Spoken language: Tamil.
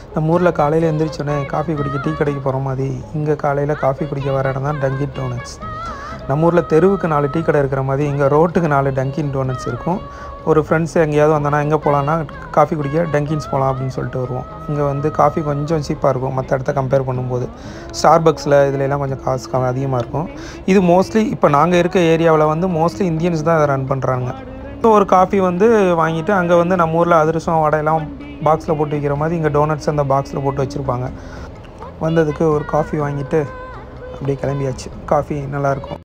நம்ம ஊரில் காலையில் எந்திரிச்சோன்னே காஃபி குடிக்க டீ கடைக்கு போகிற மாதிரி இங்கே காலையில் காஃபி குடிக்க வர இடம் தான் டங்கின் டோனட்ஸ் நம்ம ஊரில் தெருவுக்கு நாலு டீ கடை இருக்கிற மாதிரி இங்கே ரோட்டுக்கு நாலு டங்கின் டோனட்ஸ் இருக்கும் ஒரு ஃப்ரெண்ட்ஸ் எங்கேயாவது வந்தோன்னா எங்கே போகலான்னா காஃபி குடிக்க டங்கின்ஸ் போகலாம் அப்படின்னு சொல்லிட்டு வருவோம் இங்கே வந்து காஃபி கொஞ்சம் சீப்பாக இருக்கும் மற்ற இடத்த கம்பேர் பண்ணும்போது ஸ்டார்பக்ஸில் இதுல எல்லாம் கொஞ்சம் காசு க- அதிகமாக இருக்கும் இது மோஸ்ட்லி இப்போ நாங்கள் இருக்க ஏரியாவில் வந்து மோஸ்ட்லி இந்தியன்ஸ் தான் இதை ரன் பண்ணுறாங்க ஸோ ஒரு காஃபி வந்து வாங்கிட்டு அங்கே வந்து நம்ம ஊரில் அதிரசம் வடையெல்லாம் பாக்ஸில் போட்டு வைக்கிற மாதிரி இங்கே டோனட்ஸ் அந்த பாக்ஸில் போட்டு வச்சுருப்பாங்க வந்ததுக்கு ஒரு காஃபி வாங்கிட்டு அப்படியே கிளம்பியாச்சு காஃபி நல்லாயிருக்கும்